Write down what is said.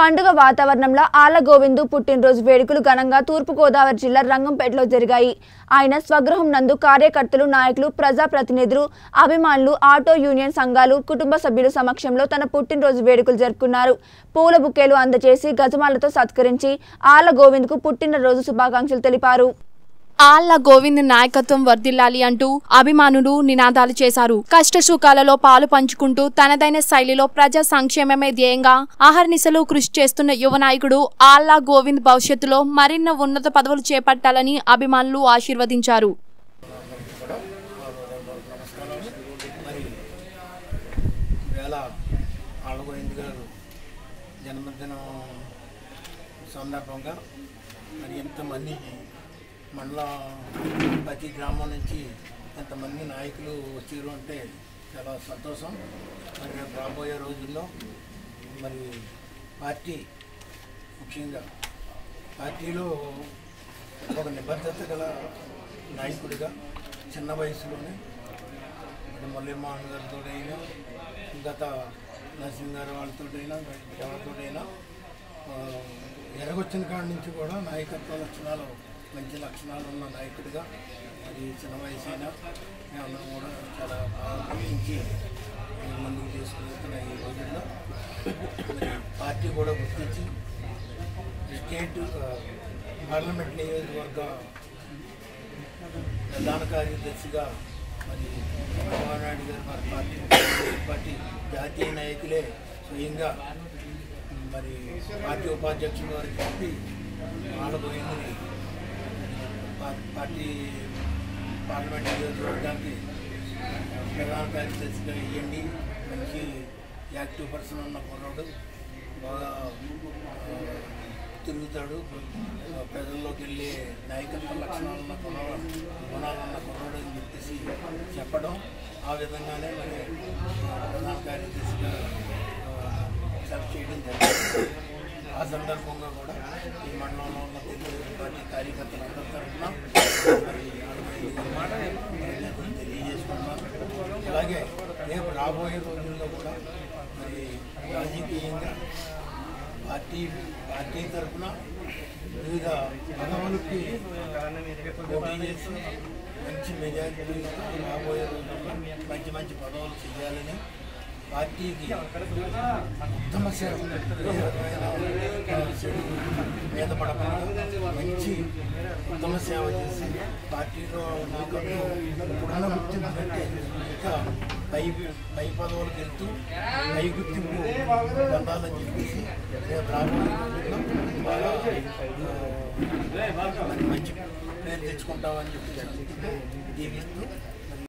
పండుగ వాతావరణంలో ఆళ్ల గోవిందు పుట్టినరోజు వేడుకలు ఘనంగా తూర్పుగోదావరి జిల్లా రంగంపేటలో జరిగాయి ఆయన స్వగృహం నందు కార్యకర్తలు నాయకులు ప్రజాప్రతినిధులు అభిమానులు ఆటో యూనియన్ సంఘాలు కుటుంబ సభ్యుల సమక్షంలో తన పుట్టినరోజు వేడుకలు జరుపుకున్నారు పూల బుకేలు అందజేసి గజమాలతో సత్కరించి ఆళ్ల గోవింద్కు పుట్టినరోజు శుభాకాంక్షలు తెలిపారు ఆళ్ల గోవింద్ నాయకత్వం వర్ధిల్లాలి అంటూ అభిమానులు నినాదాలు చేశారు కష్ట సుఖాలలో పాలు పంచుకుంటూ తనదైన శైలిలో ప్రజా సంక్షేమమే ధ్యేయంగా అహర్నిశలు కృషి చేస్తున్న యువ నాయకుడు ఆళ్ల గోవింద్ భవిష్యత్తులో మరిన్న ఉన్నత పదవులు చేపట్టాలని అభిమానులు ఆశీర్వదించారు మరి వేళ ఆళ్ళగోవింద్ గారు జన్మదినం సందర్భంగా మరి ఎంతమంది మండల ప్రతి గ్రామం నుంచి ఎంతమంది నాయకులు వచ్చారు అంటే చాలా సంతోషం మరి రేపు రాబోయే రోజుల్లో మరి పార్టీ ముఖ్యంగా పార్టీలో ఒక నిబద్ధత గల నాయకుడిగా చిన్న వయసులోనే ఇప్పుడు మురళీమోహన్ గారితోటైనా గత నరసింహ గారి వాళ్ళతోటైనా ఎవరితోటైనా ఆ, ఎరగొచ్చిన కాడి నుంచి కూడా నాయకత్వ లక్షణాలు మంచి లక్షణాలు ఉన్న నాయకుడిగా అది చిన్న వయసు అయినా మేమందరం కూడా చాలా బాగా గుర్తించి ముందుకు తీసుకెళ్తున్న ఈ రోజుల్లో మరి పార్టీ కూడా గుర్తించి స్టేట్ ఆ, పార్లమెంట్ నియోజకవర్గ ప్రధాన కార్యదర్శిగా మరి చంద్రబాబు నాయుడు గారు మరి పార్టీ పార్టీ జాతీయ నాయకులే స్వయంగా మరి పార్టీ ఉపాధ్యక్షుల వారికి పంపి ఆడబోయిందని పార్టీ పార్లమెంట్ నియోజకవర్గానికి ప్రధాన కార్యదర్శిగా ఇవ్వండి మంచి యాక్టివ్ పర్సన్ ఉన్న కుర్రాడు బాగా ఆ, తిరుగుతాడు ఆ, ప్రజల్లోకి వెళ్ళే నాయకత్వ లక్షణాలు ఉన్న కుర్రాడు గుణాలు ఉన్న కుర్రాడు అని చెప్పేసి చెప్పడం ఆ విధంగానే మరి ఆ, ప్రధాన కార్యదర్శిగా సెలెక్ట్ చేయడం జరిగింది ఆ సందర్భంగా కూడా ఈ మండలంలో ఉన్న తెలుగు పార్టీ కార్యకర్తలందరి తరఫున మరి అభినందనలు తెలియజేసుకున్నాను అలాగే రేపు రాబోయే రోజుల్లో కూడా మరి రాజకీయంగా పార్టీ పార్టీ తరఫున వివిధ పదవులకి పోటీ చేసి మంచి మెజారిటీ రాబోయే రోజుల్లో మంచి మంచి పదవులు చేయాలని పార్టీకి ఉత్తమ సేవ ఏ విధమైన చెడు మీద పడకుండా మంచి ఉత్తమ సేవ చేసి పార్టీలో నాయకత్వం ఇప్పుడున్న గుర్తింపు కంటే ఇంకా పై పై పదవులకు వెళ్తూ పై గుర్తింపు పొందాలని చెప్పేసి రేపు రాబోయే రోజుల్లో బాగా ఆ, మంచి పేరు తెచ్చుకుంటామని చెప్పేసి దీవిస్తూ